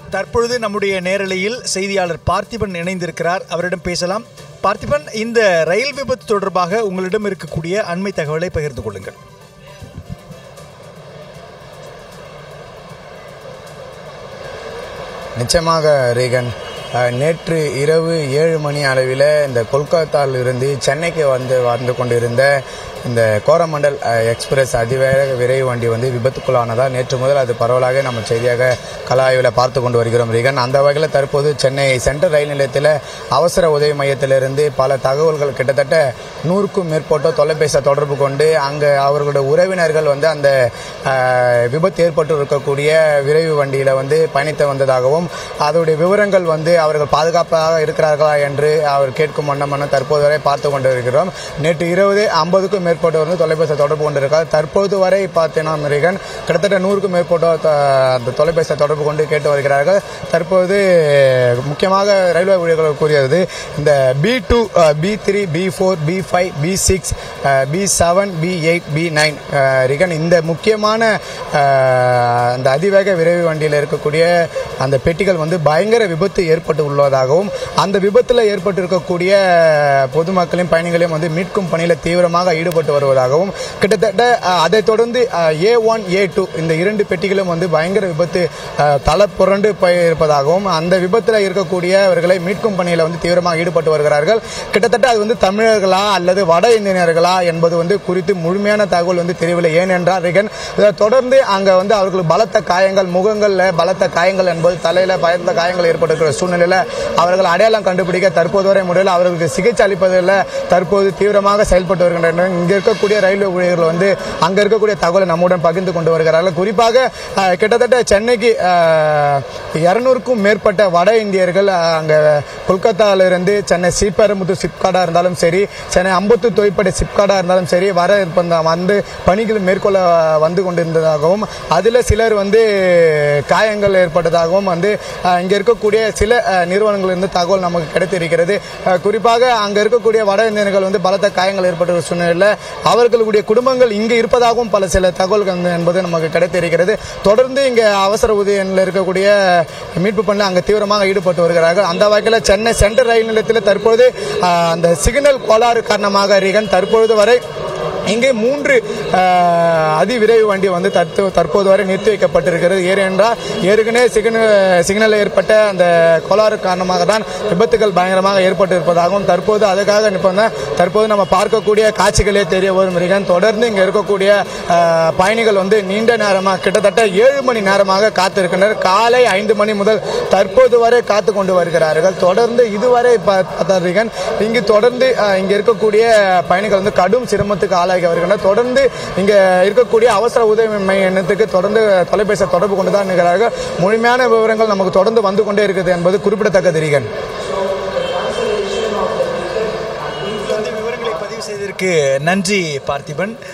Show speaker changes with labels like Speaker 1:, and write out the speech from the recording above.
Speaker 1: தற்பொழுது நம்முடைய நேரலையில் செய்தியாளர் பார்த்திபன் இணைந்திருக்கிறார் அவரிடம் பேசலாம் பார்த்திபன் இந்த ரயில் விபத்து தொடர்பாக உங்களிடம் இருக்கக்கூடிய அண்மை தகவலை பகிர்ந்து கொள்ளுங்கள்
Speaker 2: நிச்சயமாக ரீகன் அஹ், நேற்று இரவு ஏழு மணி அளவில் இந்த கொல்கத்தாவிலிருந்து சென்னைக்கு வந்து வந்து கொண்டிருந்த இந்த கோரமண்டல் அஹ், எக்ஸ்பிரஸ் அதிவேக விரைவு வண்டி வந்து விபத்துக்குள்ளானதால் நேற்று முதல் அது பரவலாக நம்ம செய்தியாக கலாய்வில் பார்த்து கொண்டு வருகிறோம் ரீகன் அந்த வகையில் தற்போது சென்னை சென்ட்ரல் ரயில் நிலையத்தில் அவசர உதவி மையத்திலிருந்து பல தகவல்கள் கிட்டத்தட்ட நூறுக்கும் மேற்பட்ட தொலைபேசி தொடர்பு கொண்டு அங்கே அவர்களுடைய உறவினர்கள் வந்து அந்த அஹ், விபத்து ஏற்பட்டு இருக்கக்கூடிய விரைவு வண்டியில் வந்து பயணித்து வந்ததாகவும் அதோடைய விவரங்கள் வந்து அவர்கள் பாதுகாப்பாக இருக்கிறார்களா என்று அவர் கேட்கும் வண்ணமான தற்போது வரை பார்த்து கொண்டு இருக்கிறோம் நேற்று இருபது ஐம்பதுக்கும் மேற்பட்டவர் வந்து தொலைபேசி தொடர்பு கொண்டிருக்கார் தற்போது வரை பார்த்தீங்கன்னா மிருகன் கிட்டத்தட்ட நூறுக்கும் மேற்பட்டோர் த- அந்த தொலைபேசி தொடர்பு கொண்டு கேட்டு வருகிறார்கள் தற்போது முக்கியமாக ரயில்வே ஊழியர்கள் கூறியது இந்த B two B three B four B five B six B seven B eight B nine ரிகன் இந்த முக்கியமான அஹ், அந்த அதிவேக விரைவு வண்டியில் இருக்கக்கூடிய அந்த பெட்டிகள் வந்து பயங்கர விபத்து ஏற்பட்டு உள்ளதாகவும் அந்த விபத்தில் ஏற்பட்டு இருக்கக்கூடிய பொதுமக்களையும் பயணிகளையும் வந்து மீட்கும் பணியில் தீவிரமாக ஈடுபட்டு வருவதாகவும் கிட்டத்தட்ட அஹ், அதைத் தொடர்ந்து ஏ ஒன் ஏ டூ இந்த இரண்டு பெட்டிகளும் வந்து பயங்கர விபத்து அஹ், தலை புரண்டு போய் இருப்பதாகவும் அந்த விபத்தில் இருக்கக்கூடியவர்களை மீட்கும் பணியில் வந்து தீவிரமாக ஈடுபட்டு வருகிறார்கள் கிட்டத்தட்ட அது வந்து தமிழர்களா அல்லது வட இந்தியர்களா என்பது வந்து குறித்து முழுமையான தகவல் வந்து தெரியவில்லை ஏனென்றால் ரிகன் இதை தொடர்ந்து அங்கே வந்து அவர்களுக்கு பலத்த காயங்கள் முகங்களில் பலத்த காயங்கள் என்பது தலையில் பயந்த காயங்கள் ஏற்பட்டிருக்கிற சூழ்நிலையில் அவர்கள் அடையாளம் கண்டுபிடிக்க தற்போது வரை முறையில் அவர்களுக்கு சிகிச்சை அளிப்பதில் தற்போது தீவிரமாக செயல்பட்டு வருகின்றனர் இங்கே இருக்கக்கூடிய ரயில்வே ஊழியர்கள் வந்து அங்கே இருக்கக்கூடிய தகவலை நம்முடன் பகிர்ந்து கொண்டு வருகிறார்கள் குறிப்பாக அஹ், கிட்டத்தட்ட சென்னைக்கு இரநூறுக்கும் மேற்பட்ட வட இந்தியர்கள் அஹ், அங்கே கொல்கத்தாவிலிருந்து சென்னை ஸ்ரீபெரும்புத்தூர் சிப்காடாக இருந்தாலும் சரி சென்னை அம்பத்தூர் தொழிற்படை சிப்காடாக இருந்தாலும் சரி வர இப்ப இந்த வந்து பணிகள் மேற்கொள்ள வந்து கொண்டிருந்ததாகவும் அதில் சிலர் வந்து காயங்கள் ஏற்பட்டதாகவும் வந்து அஹ், இங்கே இருக்கக்கூடிய சில அஹ், நிறுவனங்களிலிருந்து தகவல் நமக்கு கிடைத்திருக்கிறது அஹ், குறிப்பாக அங்கே இருக்கக்கூடிய வட இந்தியர்கள் வந்து பலத்த காயங்கள் ஏற்பட்ட சூழ்நிலையில் அவர்களுடைய குடும்பங்கள் இங்கே இருப்பதாகவும் பல சில தகவல்கள் வந்து என்பது நமக்கு கிடைத்திருக்கிறது தொடர்ந்து இங்கே அவசர உதவியில் இருக்கக்கூடிய மீட்பு பணியில் அங்கே தீவிரமாக ஈடுபட்டு வருகிறார்கள் அந்த வகையில் சென்னை சென்ட்ரல் ரயில் நிலையத்தில் தற்போது அஹ், அந்த சிக்னல் கோளாறு காரணமாக ரிகன் தற்பொழுது வரை இங்கே மூன்று அஹ், அதிவிரைவு வண்டி வந்து தற்போ தற்போது வரை நிறுத்தி வைக்கப்பட்டிருக்கிறது ஏனென்றால் ஏற்கனவே சிக்னல் சிக்னலில் ஏற்பட்ட அந்த கோளாறு காரணமாக தான் விபத்துகள் பயங்கரமாக ஏற்பட்டு இருப்பதாகவும் தற்போது அதுக்காக நிற்போம் தற்போது நம்ம பார்க்கக்கூடிய காட்சிகளே தெரிய வரும் மிருகன் தொடர்ந்து இங்கே இருக்கக்கூடிய அஹ், பயணிகள் வந்து நீண்ட நேரமாக கிட்டத்தட்ட ஏழு மணி நேரமாக காத்திருக்கின்றனர் காலை ஐந்து மணி முதல் தற்போது வரை காத்து கொண்டு வருகிறார்கள் தொடர்ந்து இதுவரை பார்த்தார்கள் இங்கு தொடர்ந்து அஹ், இங்கே இருக்கக்கூடிய பயணிகள் வந்து கடும் சிரமத்துக்கு ஆளாகி வருகின்றனர் தொடர்ந்து இங்கே இருக்கக்கூடிய அவசர உதவி மைய எண்ணத்துக்கு தொடர்ந்து தொலைபேசி தொடர்பு கொண்டு தான் இருக்கிறார்கள் முழுமையான விவரங்கள் நமக்கு தொடர்ந்து வந்து கொண்டே இருக்குது என்பது குறிப்பிடத்தக்கது ரீகன்
Speaker 1: இந்த விவரங்களை பதிவு செய்ததற்கு நன்றி பார்த்திபன்